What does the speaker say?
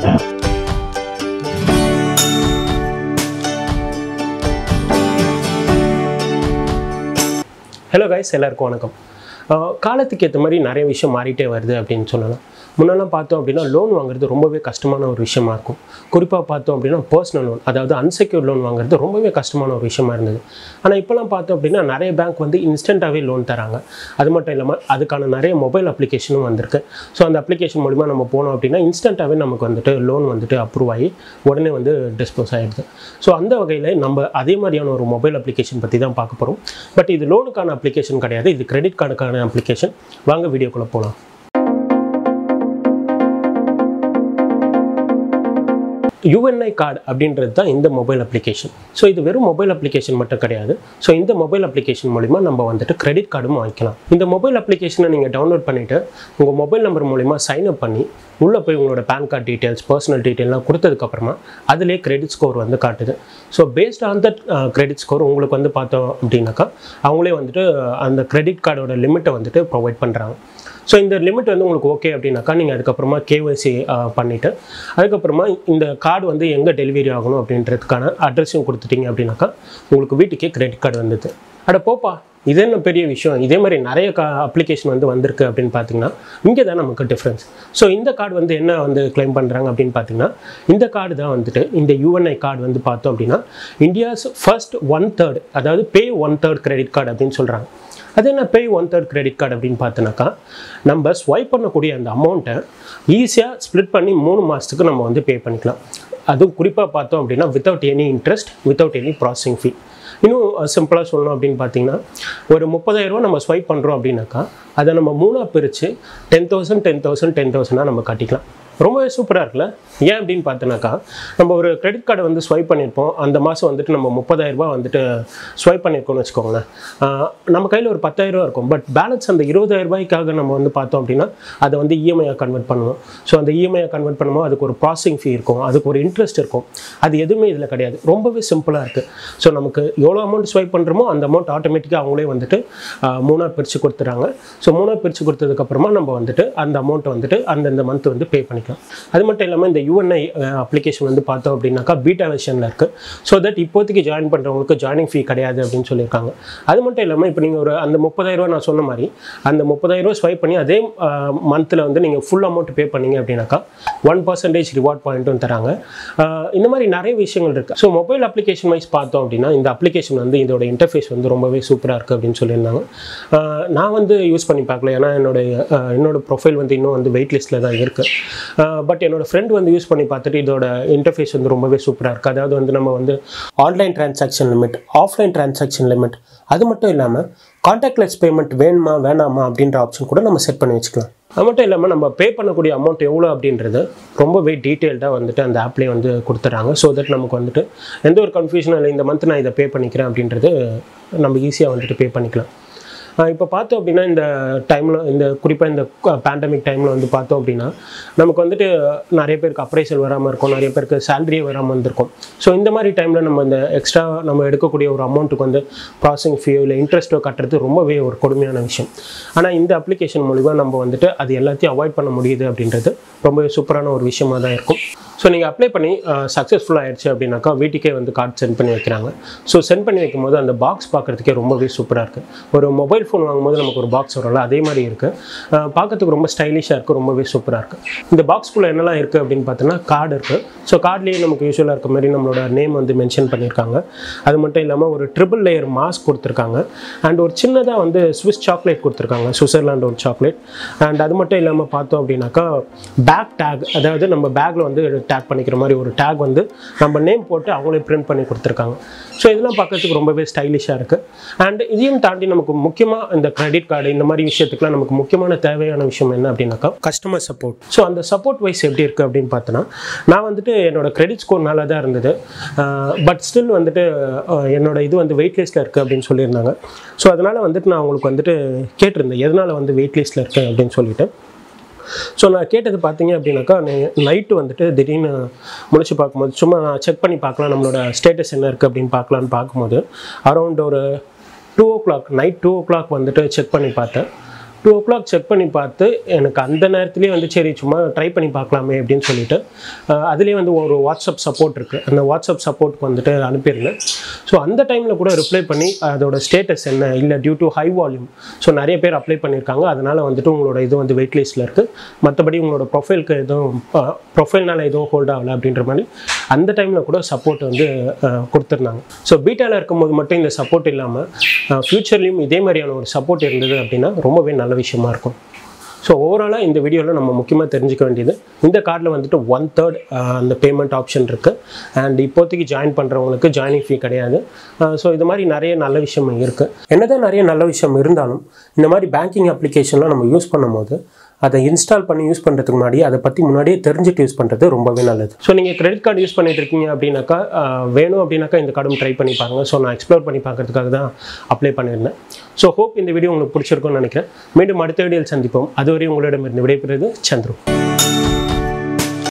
hello guys எல்லாருக்கும் வணக்கம் அஹ் காலத்துக்கு ஏற்ற மாதிரி நிறைய விஷயம் மாறிட்டே வருது அப்படின்னு சொல்லலாம் முன்னெல்லாம் பார்த்தோம் அப்படின்னா லோன் வாங்குறது ரொம்பவே கஷ்டமான ஒரு விஷயமா இருக்கும் குறிப்பாக பார்த்தோம் அப்படின்னா பர்சனல் லோன் அதாவது அன்செக்யூர்ட் லோன் வாங்குறது ரொம்பவே கஷ்டமான ஒரு விஷயமா இருந்தது ஆனால் இப்போலாம் பார்த்தோம் அப்படின்னா நிறைய பேங்க் வந்து இன்ஸ்டண்ட்டாகவே லோன் தராங்க அது மட்டும் இல்லாமல் அதுக்கான நிறைய மொபைல் அப்ளிகேஷனும் வந்திருக்கு ஸோ அந்த அப்ளிகேஷன் மூலிமா நம்ம போனோம் அப்படின்னா இன்ஸ்டண்ட்டாகவே நமக்கு வந்துட்டு லோன் வந்துட்டு அப்ரூவ் ஆகி உடனே வந்து டிஸ்போஸ் ஆகிடுது ஸோ அந்த வகையில் நம்ம அதே மாதிரியான ஒரு மொபைல் அப்ளிகேஷன் பற்றி தான் பார்க்க போகிறோம் பட் இது லோனுக்கான அப்ளிகேஷன் கிடையாது இது கிரெடிட் கார்டுக்கான அப்ளிகேஷன் வாங்க வீடியோக்குள்ளே போகலாம் யூஎன்ஐ கார்டு அப்படின்றது தான் இந்த மொபைல் அப்ளிகேஷன் ஸோ இது வெறும் மொபைல் அப்ளிகேஷன் மட்டும் கிடையாது ஸோ இந்த மொபைல் அப்ளிகேஷன் மூலிமா நம்ம வந்துட்டு கிரெடிட் கார்டும் வாங்கிக்கலாம் இந்த மொபைல் அப்ளிகேஷனை நீங்கள் டவுன்லோட் பண்ணிவிட்டு உங்கள் மொபைல் நம்பர் மூலிமா சைன் அப் பண்ணி உள்ளே போய் உங்களோட பேன் கார்டு டீட்டெயில்ஸ் பர்சனல் டீட்டெயிலாம் கொடுத்ததுக்கப்புறமா அதிலே கிரெடிட் ஸ்கோர் வந்து காட்டுது so based on that credit score உங்களுக்கு வந்து பார்த்தோம் அப்படின்னாக்கா அவங்களே வந்துட்டு அந்த கிரெடிட் கார்டோட லிமிட்டை வந்துட்டு ப்ரொவைட் பண்ணுறாங்க ஸோ இந்த லிமிட் வந்து உங்களுக்கு ஓகே அப்படின்னாக்கா நீங்கள் அதுக்கப்புறமா கேஒய்சி பண்ணிவிட்டு அதுக்கப்புறமா இந்த கார்டு வந்து எங்கே டெலிவரி ஆகணும் அப்படின்றதுக்கான அட்ரஸையும் கொடுத்துட்டீங்க அப்படின்னாக்கா உங்களுக்கு வீட்டுக்கே கிரெடிட் கார்டு வந்தது அட போப்பா இது என்ன பெரிய விஷயம் இதே மாதிரி நிறைய கா அப்ளிகேஷன் வந்து வந்திருக்கு அப்படின்னு பார்த்தீங்கன்னா இங்கே தான் நமக்கு டிஃப்ரென்ஸ் ஸோ இந்த கார்டு வந்து என்ன வந்து கிளைம் பண்ணுறாங்க அப்படின்னு பார்த்தீங்கன்னா இந்த கார்டு தான் வந்துட்டு இந்த யூஎன்ஐ கார்டு வந்து பார்த்தோம் அப்படின்னா இந்தியாஸ் ஃபர்ஸ்ட் ஒன் தேர்ட் அதாவது pay one third credit card அப்படின்னு சொல்கிறாங்க அது என்ன pay one third credit card அப்படின்னு பார்த்தோன்னாக்கா நம்ம ஸ்வைப் பண்ணக்கூடிய அந்த அமௌண்ட்டை ஈஸியாக ஸ்ப்ளிட் பண்ணி மூணு மாதத்துக்கு நம்ம வந்து பே பண்ணிக்கலாம் அதுவும் குறிப்பாக பார்த்தோம் அப்படின்னா without any interest without any processing fee இன்னும் சிம்பிளாக சொல்லணும் அப்படின்னு பார்த்தீங்கன்னா ஒரு முப்பதாயிரரூவா நம்ம ஸ்வைப் பண்ணுறோம் அப்படின்னாக்கா அதை நம்ம மூணாக பிரித்து ten thousand ten thousand ten தௌசண்டாக நம்ம கட்டிக்கலாம் ரொம்பவே சூப்பராக இருக்குல்ல ஏன் அப்படின்னு பார்த்தோன்னாக்கா நம்ம ஒரு கிரெடிட் கார்டை வந்து ஸ்வைப் பண்ணியிருப்போம் அந்த மாதம் வந்துட்டு நம்ம முப்பதாயிரரூபா வந்துட்டு ஸ்வைப் பண்ணியிருக்கோம்னு வச்சுக்கோங்களேன் ஆஹ் நம்ம கையில் ஒரு பத்தாயிரரூபா இருக்கும் பட் பேலன்ஸ் அந்த இருபதாயிரம் ரூபாய்க்காக நம்ம வந்து பார்த்தோம் அப்படின்னா அதை வந்து இஎம்ஐயாக கன்வெர்ட் பண்ணுவோம் ஸோ அந்த இஎம்ஐயாக கன்வெர்ட் பண்ணும்போது அதுக்கு ஒரு ப்ராசஸிங் ஃபீ இருக்கும் அதுக்கு ஒரு இன்ட்ரெஸ்ட் இருக்கும் அது எதுவுமே இதில் கிடையாது ரொம்பவே சிம்பிளாக இருக்குது ஸோ நமக்கு எவ்வளோ அமௌண்ட் ஸ்வைப் பண்ணுறோமோ அந்த அமௌண்ட் ஆட்டோமேட்டிக்காக அவங்களே வந்துட்டு மூணாக பிரித்து கொடுத்துறாங்க ஸோ மூணாக பிரித்து கொடுத்ததுக்கப்புறமா நம்ம வந்துட்டு அந்த அமௌண்ட்டை வந்துட்டு அந்தந்த மந்த் வந்து பே பண்ணிக்கலாம் அது மட்டும் இல்லாமல் இந்த யூஎன்ஐ அப்ளிகேஷன் வந்து பார்த்தோம் அப்படின்னாக்கா பீட்டா வெர்ஷனில் இருக்குது ஸோ தட் இப்போதைக்கு ஜாயின் பண்ணுறவங்களுக்கு ஜாயினிங் ஃபீ கிடையாது அப்படின்னு சொல்லியிருக்காங்க அது மட்டும் இல்லாமல் இப்போ நீங்கள் ஒரு அந்த முப்பதாயிரரூவா நான் சொன்ன மாதிரி அந்த முப்பதாயிரரூவா ஸ்வைப் பண்ணி அதே மந்தில் வந்து நீங்கள் ஃபுல் அமௌண்ட் பே பண்ணீங்க அப்படின்னாக்கா ஒன் பர்சன்டேஜ் ரிவார்ட் பாயிண்ட்டும் தராங்க ஆஹ் இந்த மாதிரி நிறைய விஷயங்கள் இருக்குது ஸோ மொபைல் அப்ளிகேஷன் வைஸ் பார்த்தோம் அப்படின்னா இந்த அப்ளிகேஷன் வந்து இதோட இன்டர்ஃபேஸ் வந்து ரொம்பவே சூப்பராக இருக்குது அப்படின்னு சொல்லியிருந்தாங்க ஆஹ் நான் வந்து யூஸ் பண்ணி பார்க்கல ஏன்னா என்னுடைய ஆஹ் என்னோட ப்ரொஃபைல் வந்து இன்னும் வந்து வெயிட் லிஸ்ட்டில் தான் இருக்குது பட் என்னோட ஃப்ரெண்ட் வந்து யூஸ் பண்ணி பார்த்துட்டு இதோட இன்டர்ஃபேஸ் வந்து ரொம்பவே சூப்பராக இருக்குது அதாவது வந்து நம்ம வந்து online transaction limit offline transaction limit அது மட்டும் இல்லாமல் கான்டாக்ட்லெஸ் பேமெண்ட் வேணுமா வேணாமா அப்படின்ற ஆப்ஷன் கூட நம்ம செட் பண்ணி வச்சுக்கலாம் அது மட்டும் இல்லாமல் நம்ம பே பண்ணக்கூடிய அமௌண்ட் எவ்வளோ அப்படின்றது ரொம்பவே டீட்டெயில்டாக வந்துட்டு அந்த ஆப்லேயே வந்து கொடுத்துட்றாங்க ஸோ தட் நமக்கு வந்துட்டு எந்த ஒரு கன்ஃபியூஷனும் இல்லை இந்த மந்த் நான் இதை பே பண்ணிக்கிறேன் அப்படின்றது நம்ம ஈஸியாக வந்துட்டு பே பண்ணிக்கலாம் இப்போ பார்த்தோம் அப்படின்னா இந்த டைமில் இந்த குறிப்பாக இந்த பேண்டமிக் டைமில் வந்து பார்த்தோம் அப்படின்னா நமக்கு வந்துட்டு நிறைய பேருக்கு அப்ரைசல் வராமல் இருக்கும் நிறைய பேருக்கு சேலரியே வராமல் வந்திருக்கும் ஸோ இந்த மாதிரி டைமில் நம்ம இந்த எக்ஸ்ட்ரா நம்ம எடுக்கக்கூடிய ஒரு அமௌண்ட்டுக்கு வந்து ப்ராசஸிங் ஃபீயோ இல்லை இன்ட்ரெஸ்ட்டோ கட்டுறது ரொம்பவே ஒரு கொடுமையான விஷயம் ஆனால் இந்த அப்ளிகேஷன் மூலிமா நம்ம வந்துட்டு அது எல்லாத்தையும் அவாய்ட் பண்ண முடியுது அப்படின்றது ரொம்பவே சூப்பரான ஒரு விஷயமா தான் இருக்கும் ஸோ நீங்கள் அப்ளை பண்ணி சக்ஸஸ்ஃபுல் ஆயிடுச்சு அப்படின்னாக்கா வீட்டுக்கே வந்து கார்டு சென்ட் பண்ணி வைக்கிறாங்க ஸோ சென்ட் பண்ணி வைக்கும்போது அந்த பாக்ஸ் பார்க்குறதுக்கே ரொம்பவே சூப்பராக இருக்குது ஒரு மொபைல் ஃபோன் வாங்கும்போது நமக்கு ஒரு பாக்ஸ் வரும்ல அதே மாதிரி இருக்குது பார்க்கறதுக்கு ரொம்ப ஸ்டைலிஷாக இருக்குது ரொம்பவே சூப்பராக இருக்குது இந்த பாக்ஸ்குள்ளே என்னெல்லாம் இருக்குது அப்படின்னு பார்த்தோன்னா கார்டு இருக்குது ஸோ கார்ட்லேயே நமக்கு யூஸ்வலாக இருக்க மாதிரி நம்மளோட நேம் வந்து மென்ஷன் பண்ணியிருக்காங்க அது மட்டும் இல்லாமல் ஒரு ட்ரிபிள் லேயர் மாஸ்க் கொடுத்துருக்காங்க அண்ட் ஒரு சின்னதாக வந்து ஸ்விஸ் சாக்லேட் கொடுத்துருக்காங்க சுவிட்சர்லாண்ட் ஒரு சாக்லேட் அண்ட் அது மட்டும் இல்லாமல் பார்த்தோம் அப்படின்னாக்கா பேக் டேக் அதாவது நம்ம பேக்கில் வந்து டேக் பண்ணிக்கிற மாதிரி ஒரு டேக் வந்து நம்ம நேம் போட்டு அவங்களே பிரிண்ட் பண்ணி கொடுத்துருக்காங்க ஸோ இதெல்லாம் பார்க்கறதுக்கு ரொம்பவே ஸ்டைலிஷாக இருக்குது அண்ட் இதையும் தாண்டி நமக்கு முக்கியமாக இந்த கிரெடிட் கார்டு இந்த மாதிரி விஷயத்துக்குலாம் நமக்கு முக்கியமான தேவையான விஷயம் என்ன அப்படின்னாக்கா கஸ்டமர் சப்போர்ட் ஸோ அந்த சப்போர்ட் வைஸ் எப்படி இருக்குது அப்படின்னு பார்த்தோன்னா நான் வந்துட்டு என்னோட கிரெடிட் ஸ்கோர் நல்லா தான் இருந்தது பட் ஸ்டில் வந்துட்டு அஹ், என்னோட இது வந்து வெயிட் லிஸ்ட்டில் இருக்குது அப்படின்னு சொல்லியிருந்தாங்க ஸோ அதனால் வந்துட்டு நான் அவங்களுக்கு வந்துட்டு கேட்டிருந்தேன் எதனால் வந்து வெயிட் லிஸ்ட்டில் இருக்கேன் அப்படின்னு சொல்லிட்டு ஸோ நான் கேட்டது பார்த்தீங்க அப்படின்னாக்கா நைட்டு வந்துட்டு திடீர்னு முடிச்சு பார்க்கும்போது சும்மா நான் செக் பண்ணி பார்க்கலாம் நம்மளோட ஸ்டேட்டஸ் என்ன இருக்குது அப்படின்னு பார்க்கலான்னு பார்க்கும்போது அரௌண்ட் ஒரு two o'clock night two o'clock வந்துட்டு செக் பண்ணி பார்த்தேன் டூ ஓ கிளாக் செக் பண்ணி பார்த்து எனக்கு அந்த நேரத்துலேயே வந்து சரி சும்மா ட்ரை பண்ணி பார்க்கலாமே அப்படின்னு சொல்லிட்டு அஹ், அதுலேயே வந்து ஒரு வாட்ஸ்அப் சப்போர்ட் இருக்குது அந்த வாட்ஸ்அப் சப்போர்ட்க்கு வந்துட்டு அனுப்பியிருந்தேன் ஸோ அந்த டைமில் கூட ரிப்ளை பண்ணி அதோட ஸ்டேட்டஸ் என்ன இல்லை due to high volume so நிறைய பேர் அப்ளை பண்ணியிருக்காங்க அதனால் வந்துட்டு உங்களோட இது வந்து வெயிட் லிஸ்ட்டில் இருக்குது மற்றபடி உங்களோட ப்ரொஃபைலுக்கு எதுவும் ப்ரொஃபைல்னால எதுவும் ஹோல்ட் ஆகலை அப்படின்ற மாதிரி அந்த டைமில் கூட சப்போர்ட் வந்து அஹ், கொடுத்துருந்தாங்க ஸோ பீட்டாவில் இருக்கும்போது மட்டும் இந்த சப்போர்ட் இல்லாமல் ஃப்யூச்சர்லேயும் இதே மாதிரியான ஒரு சப்போர்ட் இருந்தது அப்படின்னா ரொம்பவே நல்ல விஷயமா இருக்கும் ஸோ ஓவராலாக இந்த வீடியோவில் நம்ம முக்கியமாக தெரிஞ்சுக்க வேண்டியது இந்த கார்டில் வந்துட்டு ஒன் தேர்ட் அந்த பேமெண்ட் ஆப்ஷன் இருக்குது அண்ட் இப்போதைக்கு ஜாயின் பண்ணுறவங்களுக்கு ஜாயினிங் ஃபீ கிடையாது ஸோ இது மாதிரி நிறைய நல்ல விஷயம் இருக்குது என்னதான் நிறைய நல்ல விஷயம் இருந்தாலும் இந்த மாதிரி பேங்கிங் அப்ளிகேஷன்லாம் நம்ம யூஸ் பண்ணும்போது அதை இன்ஸ்டால் பண்ணி யூஸ் பண்ணுறதுக்கு முன்னாடி அதை பற்றி முன்னாடியே தெரிஞ்சுட்டு யூஸ் பண்ணுறது ரொம்பவே நல்லது ஸோ நீங்கள் கிரெடிட் கார்டு யூஸ் பண்ணிட்டு இருக்கீங்க அப்படின்னாக்கா ஆஹ், வேணும் அப்படின்னாக்கா இந்த கார்டும் ட்ரை பண்ணி பாருங்கள் ஸோ நான் எக்ஸ்ப்ளோர் பண்ணி பார்க்கறதுக்காக தான் அப்ளை பண்ணியிருந்தேன் ஸோ ஹோப் இந்த வீடியோ உங்களுக்கு பிடிச்சிருக்கும்னு நினைக்கிறேன் மீண்டும் அடுத்த வீடியோவில் சந்திப்போம் அதுவரை உங்களிடமிருந்து விடைபெறுவது சந்துரு